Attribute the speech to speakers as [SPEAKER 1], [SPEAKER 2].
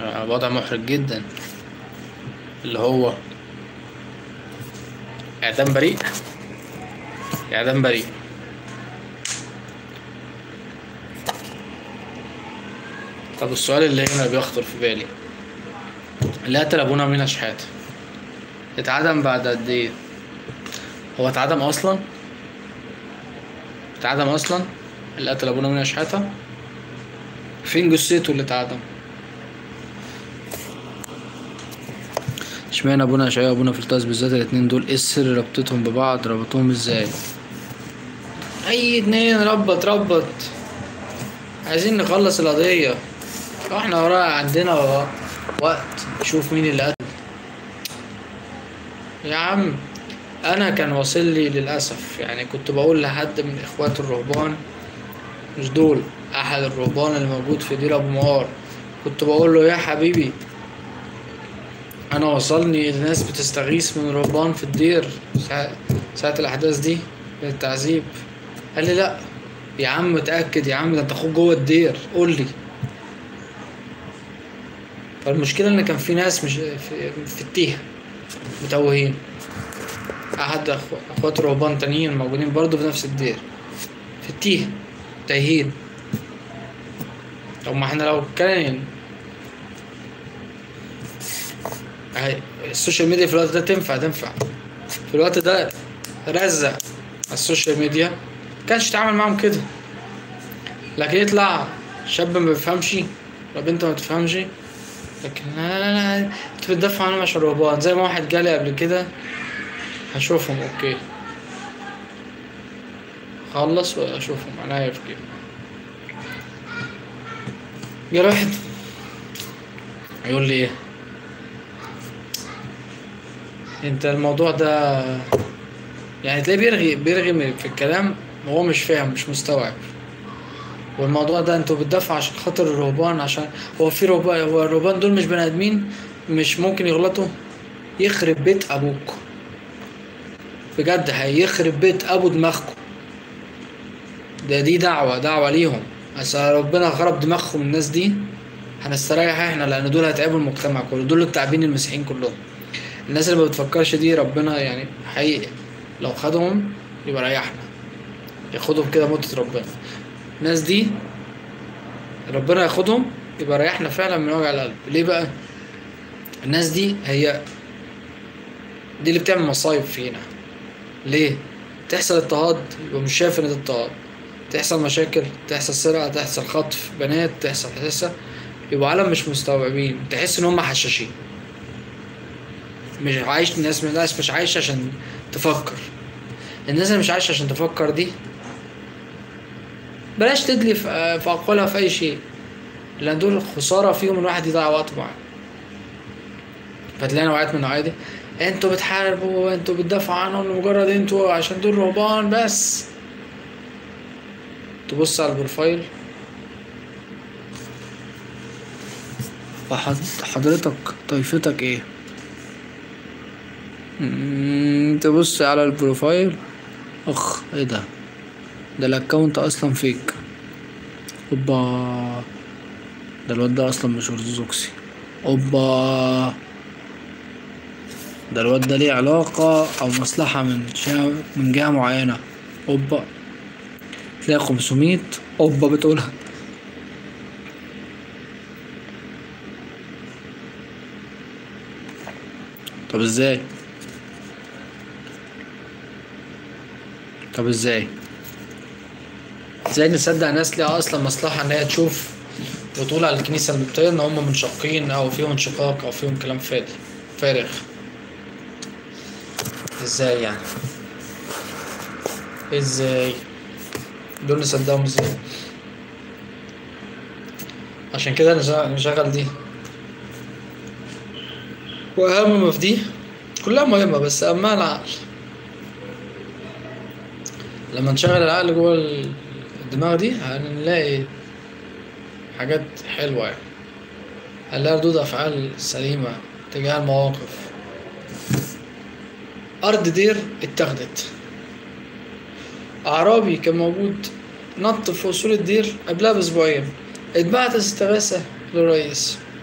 [SPEAKER 1] وضع محرج جدا اللي هو اعدام بريء اعدام بريء طب السؤال اللي هنا بيخطر في بالي اللي قتل ابونا مينا شحاتة اتعدم بعد قد ايه هو اتعدم اصلا اتعدم اصلا اللي قتل ابونا مينا شحاتة فين جثته اللي اتعدم اشمعنى ابونا اشعياء وابونا فلتاس بالذات الاتنين دول ايه السر ربطتهم ببعض ربطوهم ازاي اي اتنين ربط ربط عايزين نخلص القضية احنا ورا عندنا وقت نشوف مين اللي قتل يا عم انا كان واصل لي للاسف يعني كنت بقول لحد من اخوات الرهبان مش دول احد الرهبان اللي موجود في دير ابو موار كنت بقول له يا حبيبي انا وصلني الناس بتستغيث من رهبان في الدير ساعة, ساعة الاحداث دي التعذيب قال لي لا يا عم اتاكد يا عم ده انت اخوك جوه الدير قول لي فالمشكله ان كان في ناس مش في, في التيه متوهين احد أخو- اخوات رهبان تانيين موجودين برضو في نفس الدير في التيه تايهين طب ما احنا لو كان هاي السوشيال ميديا في الوقت ده تنفع تنفع في الوقت ده رزق على السوشيال ميديا كانش يتعامل معاهم كده لكن يطلع شاب ما بيفهمش ولا بنت ما بتفهمش لكن لا لا لا انت بتدافع عنهم عشان رهبان زي ما واحد جالي قبل كده هشوفهم اوكي خلص واشوفهم انا في كده جه واحد يقول لي ايه انت الموضوع ده يعني تلاقيه بيرغي بيرغي في الكلام وهو مش فاهم مش مستوعب والموضوع ده انتوا بتدافعوا عشان خاطر الرهبان عشان هو في رهبان هو الرهبان دول مش بني ادمين مش ممكن يغلطوا يخرب بيت ابوك بجد هيخرب بيت ابو دماغكم ده دي دعوة دعوة ليهم بس ربنا خرب دماغهم الناس دي هنستريح احنا لان دول هيتعبوا المجتمع كله دول التعبين المسيحيين كلهم الناس اللي ما بتفكرش دي ربنا يعني حقيقي لو خدهم يبقى ريحنا ياخدهم كده موتة ربنا الناس دي ربنا ياخدهم يبقى ريحنا فعلا من وجع القلب ليه بقى الناس دي هي دي اللي بتعمل مصايب فينا ليه تحصل اضطهاد يبقى مش شايف ان ده اضطهاد تحصل مشاكل تحصل سرقة تحصل خطف بنات تحصل حساسة يبقى عالم مش مستوعبين تحس ان هم حشاشين مش عايش الناس الناس مش عايشة عشان تفكر الناس اللي مش عايشة عشان تفكر دي بلاش تدلي في في أقوالها في أي شيء لأن دول خسارة فيهم الواحد يضيع وقته معاهم فتلاقي نوعيات من النوعية دي انتوا بتحاربوا انتوا بتدافعوا عنهم لمجرد انتوا عشان دول رهبان بس تبص على البروفايل حضرتك طائفتك ايه مم، تبص على البروفايل اخ ايه ده ده الاكونت اصلا فيك اوبا ده الواد ده اصلا مش ارثوذكسي اوبا ده الواد ده ليه علاقة او مصلحة من شا... من جهة معينة اوبا تلاقي خمسمية اوبا بتقولها طب ازاي طب ازاي ازاي نصدق ناس ليها اصلا مصلحة ان هي تشوف وتقول على الكنيسة القبطية ان هم منشقين او فيهم انشقاق او فيهم كلام فادي فارغ ازاي يعني ازاي دول نصدقهم ازاي عشان كده نشغل نشغل دي واهم ما في دي كلها مهمة بس اهمها العقل لما نشغل العقل جوه الدماغ دي هنلاقي حاجات حلوة يعني هنلاقي ردود أفعال سليمة تجاه المواقف أرض دير اتاخدت أعرابي كان موجود نط في أصول الدير قبلها بأسبوعين اتبعت استغاثة للرئيس